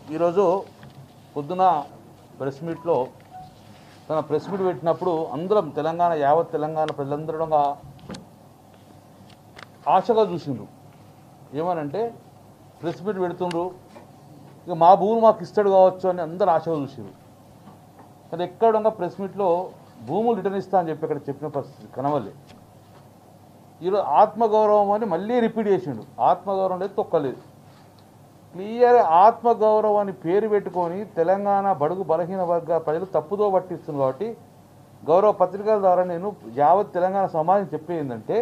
ఈరోజు పొద్దున ప్రెస్ మీట్లో తన ప్రెస్ మీట్ పెట్టినప్పుడు అందరం తెలంగాణ యావత్ తెలంగాణ ప్రజలందరం ఆశగా చూసిండ్రు ఏమనంటే ప్రెస్ మీట్ పెడుతుండ్రు ఇక మా భూములు మాకు ఇస్తాడు కావచ్చు అని అందరూ ఆశగా చూసిండ్రు కానీ ఎక్కడ ప్రెస్ మీట్లో భూములు రిటర్న్ ఇస్తా అని చెప్పి ఇక్కడ చెప్పిన పరిస్థితి కనవలే ఈరోజు ఆత్మగౌరవం అని మళ్ళీ రిపీట్ చేసిండు ఆత్మగౌరవం లేదు తొక్కలేదు క్లియర్ ఆత్మగౌరవం అని పేరు పెట్టుకొని తెలంగాణ బడుగు బలహీన వర్గ ప్రజలు తప్పుదో పట్టిస్తుంది కాబట్టి గౌరవ పత్రికల ద్వారా నేను యావత్ తెలంగాణ సమాజం చెప్పేది ఏంటంటే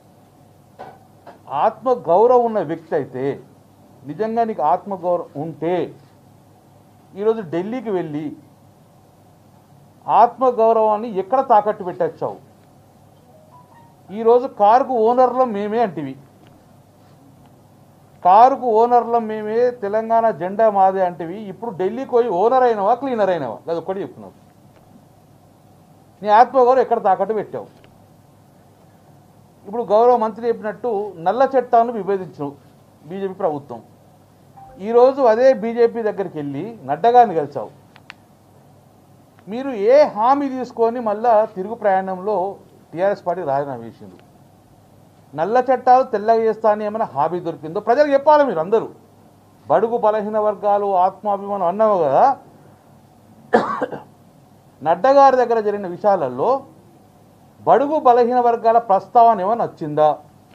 ఆత్మగౌరవం ఉన్న వ్యక్తి అయితే నిజంగా నీకు ఆత్మగౌరవం ఉంటే ఈరోజు ఢిల్లీకి వెళ్ళి ఆత్మగౌరవాన్ని ఎక్కడ తాకట్టు పెట్టచ్చావు ఈరోజు కారుకు ఓనర్లో మేమే అంటివి కారుకు ఓనర్లో మేమే తెలంగాణ జెండా మాదే అంటివి ఇప్పుడు ఢిల్లీకి పోయి ఓనర్ అయినవా క్లీనర్ అయినవా అది ఒక్కటి చెప్తున్నావు నీ ఆత్మగౌరవం ఎక్కడ తాకట్టు పెట్టావు ఇప్పుడు గౌరవ మంత్రి చెప్పినట్టు నల్ల చట్టాలను విభేదించను బీజేపీ ప్రభుత్వం ఈరోజు అదే బీజేపీ దగ్గరికి వెళ్ళి నడ్డగాని కలిసావు మీరు ఏ హామీ తీసుకొని మళ్ళా తిరుగు ప్రయాణంలో టీఆర్ఎస్ పార్టీ రాజీనామా చేసిండు నల్ల చట్టాలు తెల్లగా చేస్తా అని ఏమైనా హామీ దొరికిందో ప్రజలకు చెప్పాలి మీరు అందరూ బడుగు బలహీన వర్గాలు ఆత్మాభిమానం అన్నావు కదా నడ్డగారి దగ్గర జరిగిన విషయాలలో బడుగు బలహీన వర్గాల ప్రస్తావన ఏమైనా వచ్చిందా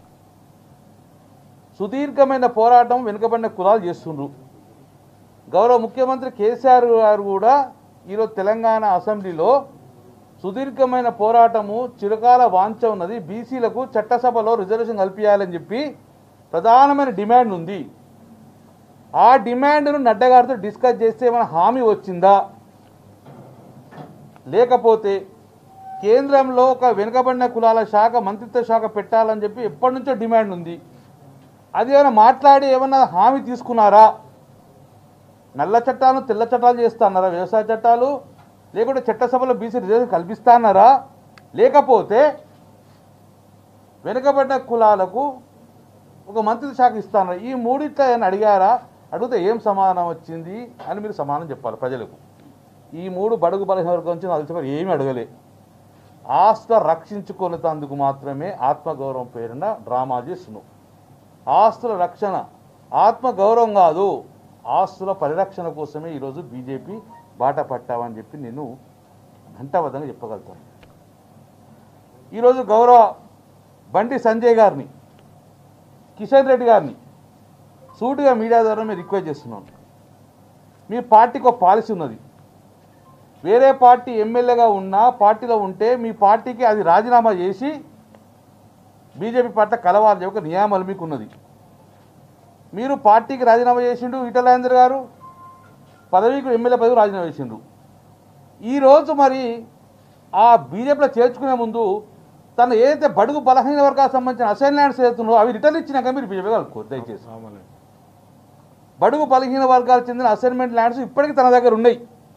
సుదీర్ఘమైన పోరాటం వెనుకబడిన కులాలు చేస్తుండ్రు గౌరవ ముఖ్యమంత్రి కేసీఆర్ గారు కూడా ఈరోజు తెలంగాణ అసెంబ్లీలో సుదీర్ఘమైన పోరాటము చిరకాల వాంఛ ఉన్నది బీసీలకు చట్టసభలో రిజర్వేషన్ కల్పించాలని చెప్పి ప్రధానమైన డిమాండ్ ఉంది ఆ డిమాండ్ను నడ్డా గారితో డిస్కస్ చేస్తే ఏమైనా హామీ వచ్చిందా లేకపోతే కేంద్రంలో ఒక వెనుకబడిన కులాల శాఖ మంత్రిత్వ శాఖ పెట్టాలని చెప్పి ఎప్పటి నుంచో డిమాండ్ ఉంది అది ఏమైనా మాట్లాడి ఏమైనా హామీ తీసుకున్నారా నల్ల చట్టాలను తెల్ల చట్టాలు చేస్తా అన్నారా వ్యవసాయ చట్టాలు లేకుంటే చట్టసభలో బీసీ రిజర్వేషన్ కల్పిస్తా అన్నారా లేకపోతే వెనుకబడిన కులాలకు ఒక మంత్రి శాఖ ఇస్తాను ఈ మూడిట్లో ఏమైనా అడిగారా అడిగితే ఏం సమాధానం వచ్చింది అని మీరు సమాధానం చెప్పాలి ప్రజలకు ఈ మూడు బడుగు బలహీన వర్గం నుంచి నాకు తెలిసి ఏమీ అడగలే ఆస్త రక్షించుకునేందుకు మాత్రమే ఆత్మగౌరవం పేరున డ్రామా చేస్తున్నావు ఆస్తుల రక్షణ ఆత్మగౌరవం కాదు ఆస్తుల పరిరక్షణ కోసమే ఈరోజు బీజేపీ బాట పట్టావని చెప్పి నేను ఘంటాబద్ధంగా చెప్పగలుగుతాను ఈరోజు గౌరవ బండి సంజయ్ గారిని కిషన్ రెడ్డి గారిని సూటిగా మీడియా ద్వారా మేము రిక్వెస్ట్ చేస్తున్నాను మీ పార్టీకి ఒక పాలసీ ఉన్నది వేరే పార్టీ ఎమ్మెల్యేగా ఉన్నా పార్టీలో ఉంటే మీ పార్టీకి అది రాజీనామా చేసి బీజేపీ పార్టీ కలవాలని ఒక నియామాలు మీకు ఉన్నది మీరు పార్టీకి రాజీనామా చేసిండు ఈటలాందర్ గారు పదవికి ఎమ్మెల్యే పదవి రాజీనామా చేసిండ్రు ఈరోజు మరి ఆ బీజేపీలో చేర్చుకునే ముందు తను ఏదైతే బడుగు బలహీన వర్గాలకు సంబంధించిన అసైన్ ల్యాండ్స్ ఏదైతున్నారో అవి రిటర్న్ ఇచ్చినాక మీరు బీజేపీ కలుపుకోరు దయచేసి బడుగు బలహీన వర్గాలకు చెందిన అసైన్మెంట్ ల్యాండ్స్ ఇప్పటికీ తన దగ్గర ఉన్నాయి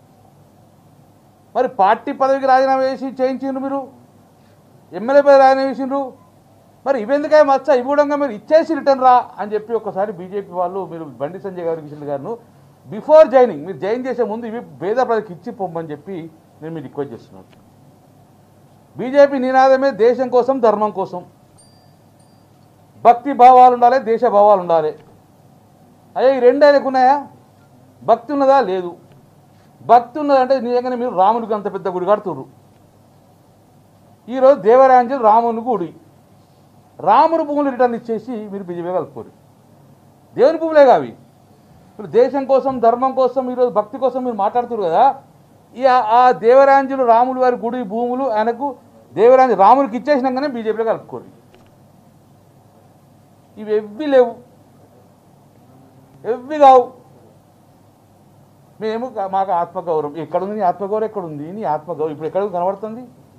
మరి పార్టీ పదవికి రాజీనామా చేసి చేయించిండ్రు మీరు ఎమ్మెల్యే పదవి రాజీనామా చేసిండ్రు మరి ఇవెందుకే మచ్చ ఇవ్వడంగా మీరు ఇచ్చేసి రిటర్న్ రా అని చెప్పి ఒకసారి బీజేపీ వాళ్ళు మీరు బండి సంజయ్ గారు కిషన్ గారు బిఫోర్ జాయినింగ్ మీరు జాయిన్ చేసే ముందు ఇవి పేద ప్రజలకు ఇచ్చి పొమ్మని చెప్పి నేను మీరు రిక్వెస్ట్ చేస్తున్నాను బీజేపీ నినాదమే దేశం కోసం ధర్మం కోసం భక్తి భావాలు ఉండాలి దేశ భావాలు ఉండాలి అయ్యా ఈ రెండు ఆయనకు ఉన్నాయా భక్తి ఉన్నదా లేదు భక్తి ఉన్నదంటే నిజంగానే మీరు రామునికి అంత పెద్ద గుడి కడుతుర్రు ఈరోజు దేవరాంజలు రాముని గుడి రాముని భూములు రిటర్న్ ఇచ్చేసి మీరు బీజేపీ కలుపుకోరు దేవుని భూములే కావి ఇప్పుడు దేశం కోసం ధర్మం కోసం ఈరోజు భక్తి కోసం మీరు మాట్లాడుతున్నారు కదా ఈ ఆ- ఆ దేవరాంజులు రాములు వారి గుడి భూములు ఆయనకు దేవరాంజు రాముడికి ఇచ్చేసినాకనే బీజేపీలో కలుపుకోరు ఇవి ఎవ్వి లేవు ఎవ్వి కావు మేము కా- మాకు ఆత్మగౌరవం ఎక్కడుంది నీ ఆత్మగౌరవం ఎక్కడుంది నీ ఆత్మగౌరవం ఇప్పుడు ఎక్కడ కనబడుతుంది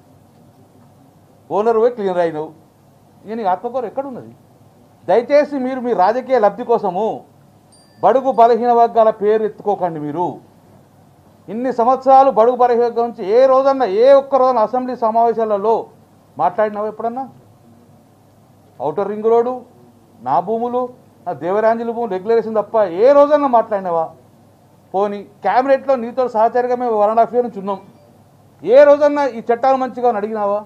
ఓనర్ పోయి క్లీనర్ అయినవు ఇక నీ ఆత్మగౌరవం ఎక్కడున్నది దయచేసి మీరు మీ రాజకీయ లబ్ధి కోసము బడుగు బలహీన వర్గాల పేరు ఎత్తుకోకండి మీరు ఇన్ని సంవత్సరాలు బడుగు బలహీన వర్గం నుంచి ఏ రోజన్నా ఏ ఒక్క రోజున అసెంబ్లీ సమావేశాలలో మాట్లాడినావు ఎప్పుడన్నా ఔటర్ రింగ్ రోడ్డు నా భూములు నా దేవరాంజలి భూములు రెగ్యులేషన్ తప్ప ఏ రోజన్నా మాట్లాడినావా పోని క్యాబినెట్లో నీతో సహచరిగా మేము వన్ అండ్ హాఫ్ ఇయర్ నుంచి ఉన్నాం ఏ రోజన్నా ఈ చట్టాలు మంచిగా అని అడిగినావా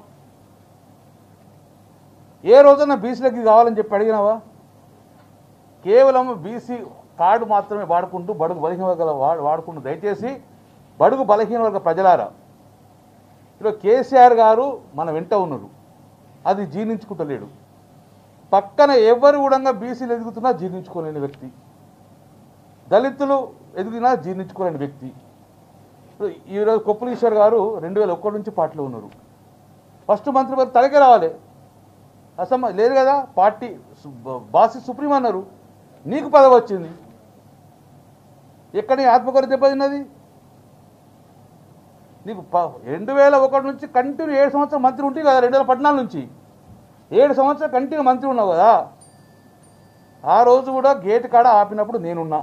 ఏ రోజన్నా బీసీలకు ఇది కావాలని చెప్పి అడిగినావా కేవలం బీసీ కార్డు మాత్రమే వాడుకుంటూ బడుగు బలహీన వర్గాల వా- వాడుకుంటూ దయచేసి బడుగు బలహీన వర్గ ప్రజలారా ఇప్పుడు కేసీఆర్ గారు మన వెంట ఉన్నారు అది జీర్ణించుకుంటలేడు పక్కన ఎవరు కూడా బీసీలు ఎదుగుతున్నా జీర్ణించుకోలేని వ్యక్తి దళితులు ఎదిగినా జీర్ణించుకోలేని వ్యక్తి ఇప్పుడు ఈరోజు కొప్పులీశ్వర్ గారు రెండు వేల ఒక్కటి నుంచి పార్టీలో ఉన్నారు ఫస్ట్ మంత్రి వారు తలకే రావాలి అసమ్మ లేదు కదా పార్టీ సు- బ- బాసి సుప్రీం అన్నారు నీకు పదవి వచ్చింది ఎక్కడ నీ ఆత్మకూర దెబ్బతిన్నది నీకు ప రెండు వేల ఒకటి నుంచి కంటిన్యూ ఏడు సంవత్సరం మంత్రి ఉంటే కదా రెండు వేల పద్నాలుగు నుంచి ఏడు సంవత్సరాలు కంటిన్యూ మంత్రి ఉన్నావు కదా ఆ రోజు కూడా గేట్ కాడ ఆపినప్పుడు నేనున్నా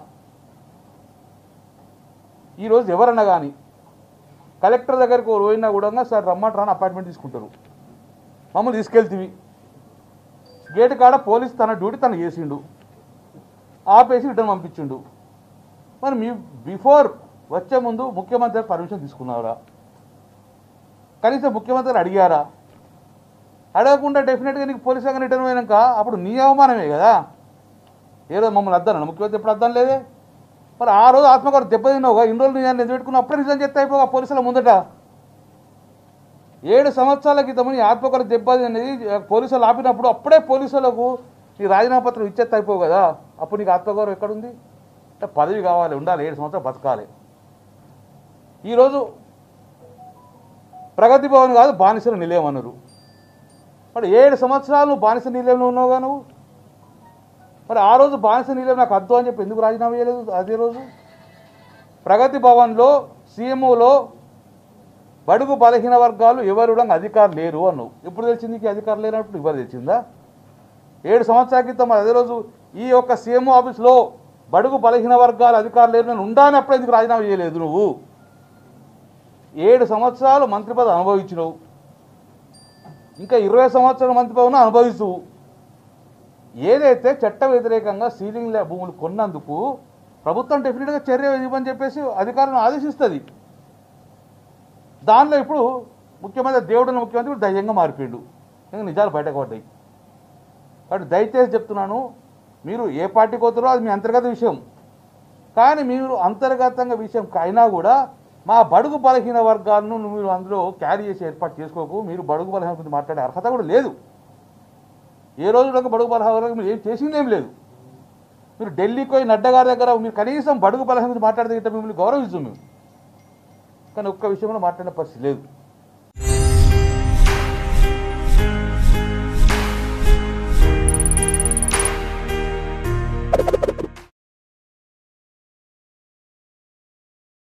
ఈరోజు ఎవరన్నా కానీ కలెక్టర్ దగ్గరికి పోయినా కూడా సార్ రమ్మంటారని అపాయింట్మెంట్ తీసుకుంటారు మమ్మల్ని తీసుకెళ్తీవి గేట్ కాడ పోలీస్ తన డ్యూటీ తను చేసిండు ఆపేసి రిటర్న్ పంపించిండు మరి మీ బిఫోర్ వచ్చే ముందు ముఖ్యమంత్రి పర్మిషన్ తీసుకున్నారా కనీసం ముఖ్యమంత్రి గారు అడిగారా అడగకుండా డెఫినెట్గా నీకు పోలీస్ శాఖ రిటర్న్ అయినాక అప్పుడు నీ అవమానమే కదా ఏదో మమ్మల్ని అద్దాను ముఖ్యమంత్రి ఎప్పుడు అద్దం లేదే మరి ఆ రోజు ఆత్మగారు దెబ్బతిన్నావుగా ఇన్ని రోజులు నేను ఎందుకు పెట్టుకున్నా అప్పుడే రిజైన్ చేస్తే అయిపోగా పోలీసుల ముందట ఏడు సంవత్సరాల క్రితం నీ ఆత్మకూర దెబ్బ అనేది పోలీసులు ఆపినప్పుడు అప్పుడే పోలీసులకు నీ రాజీనామా పత్రం ఇచ్చేస్తే అయిపోవు కదా అప్పుడు నీకు ఆత్మగౌరవం ఎక్కడుంది అంటే పదవి కావాలి ఉండాలి ఏడు సంవత్సరాలు బతకాలి ఈరోజు ప్రగతి భవన్ కాదు బానిసల నిలయం అన్నారు మరి ఏడు సంవత్సరాలు నువ్వు బానిస నిలయంలో ఉన్నావుగా నువ్వు మరి ఆ రోజు బానిస నిలయం నాకు అద్దు అని చెప్పి ఎందుకు రాజీనామా చేయలేదు అదే రోజు ప్రగతి భవన్లో సీఎంఓలో బడుగు బలహీన వర్గాలు ఎవరు కూడా అధికారం లేరు అన్నావు ఎప్పుడు తెలిసింది నీకు అధికారం లేనప్పుడు ఇవ్వరు తెలిసిందా ఏడు సంవత్సరాల క్రితం అదే రోజు ఈ యొక్క సీఎంఓ ఆఫీస్లో బడుగు బలహీన వర్గాలు అధికారులు లేరు నేను ఉండాలని అప్పుడు ఎందుకు రాజీనామా చేయలేదు నువ్వు ఏడు సంవత్సరాలు మంత్రి పదవి అనుభవించినవు ఇంకా ఇరవై సంవత్సరాల మంత్రి పదవిని అనుభవిస్తూ ఏదైతే చట్ట వ్యతిరేకంగా సీలింగ్ ల్యా- భూములు కొన్నందుకు ప్రభుత్వం డెఫినెట్గా చర్య ఇవ్వని చెప్పేసి అధికారులను ఆదేశిస్తుంది దానిలో ఇప్పుడు ముఖ్యమంత్రి దేవుడిని ముఖ్యమంత్రి ఇప్పుడు ధైర్యంగా మారిపోయిండు ఇంకా నిజాలు బయటకు పడ్డాయి కాబట్టి దయచేసి చెప్తున్నాను మీరు ఏ పార్టీకి పోతారో అది మీ అంతర్గత విషయం కానీ మీరు అంతర్గతంగా విషయం అయినా కూడా మా బడుగు బలహీన వర్గాలను మీరు అందులో క్యారీ చేసి ఏర్పాటు చేసుకోకు మీరు బడుగు బలహీన గురించి మాట్లాడే అర్హత కూడా లేదు ఏ రోజు కూడా బడుగు బలహీన వర్గం మీరు ఏం చేసిందేం లేదు మీరు ఢిల్లీకి పోయి నడ్డా గారి దగ్గర మీరు కనీసం బడుగు బలహీన గురించి మాట్లాడితే గిట్ట మిమ్మల్ని గౌరవిస్తాం మేము కానీ ఒక్క విషయంలో మాట్లాడే పరిస్థితి లేదు